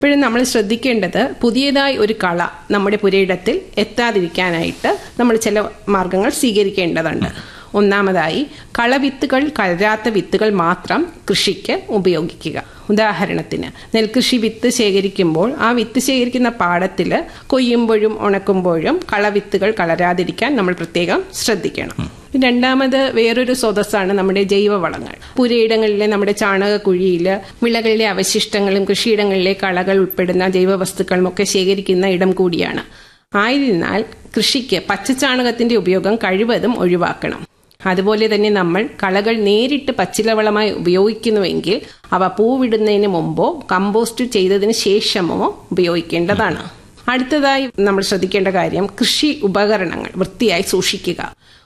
ഇപ്പോഴും നമ്മൾ ശ്രദ്ധിക്കേണ്ടത് പുതിയതായി ഒരു കള നമ്മുടെ പുരയിടത്തിൽ എത്താതിരിക്കാനായിട്ട് നമ്മൾ ചില മാർഗങ്ങൾ സ്വീകരിക്കേണ്ടതുണ്ട് ഒന്നാമതായി കളവിത്തുകൾ കലരാത്ത വിത്തുകൾ മാത്രം കൃഷിക്ക് ഉപയോഗിക്കുക ഉദാഹരണത്തിന് നെൽകൃഷി വിത്ത് ശേഖരിക്കുമ്പോൾ ആ വിത്ത് ശേഖരിക്കുന്ന പാടത്തിൽ കൊയ്യുമ്പോഴും ഉണക്കുമ്പോഴും കളവിത്തുകൾ കളരാതിരിക്കാൻ നമ്മൾ പ്രത്യേകം ശ്രദ്ധിക്കണം രണ്ടാമത് വേറൊരു സ്രോതസ്സാണ് നമ്മുടെ ജൈവവളങ്ങൾ പുരയിടങ്ങളിലെ നമ്മുടെ ചാണകക്കുഴിയിൽ വിളകളിലെ അവശിഷ്ടങ്ങളും കൃഷിയിടങ്ങളിലെ കളകൾ ഉൾപ്പെടുന്ന ജൈവവസ്തുക്കളും ഒക്കെ ശേഖരിക്കുന്ന ഇടം കൂടിയാണ് ആയതിനാൽ കൃഷിക്ക് പച്ചച്ചാണകത്തിന്റെ ഉപയോഗം കഴിവതും ഒഴിവാക്കണം അതുപോലെ തന്നെ നമ്മൾ കളകൾ നേരിട്ട് പച്ചിലവളമായി ഉപയോഗിക്കുന്നുവെങ്കിൽ അവ പൂവിടുന്നതിന് മുമ്പോ കമ്പോസ്റ്റ് ചെയ്തതിന് ശേഷമോ ഉപയോഗിക്കേണ്ടതാണ് അടുത്തതായി നമ്മൾ ശ്രദ്ധിക്കേണ്ട കാര്യം കൃഷി ഉപകരണങ്ങൾ വൃത്തിയായി സൂക്ഷിക്കുക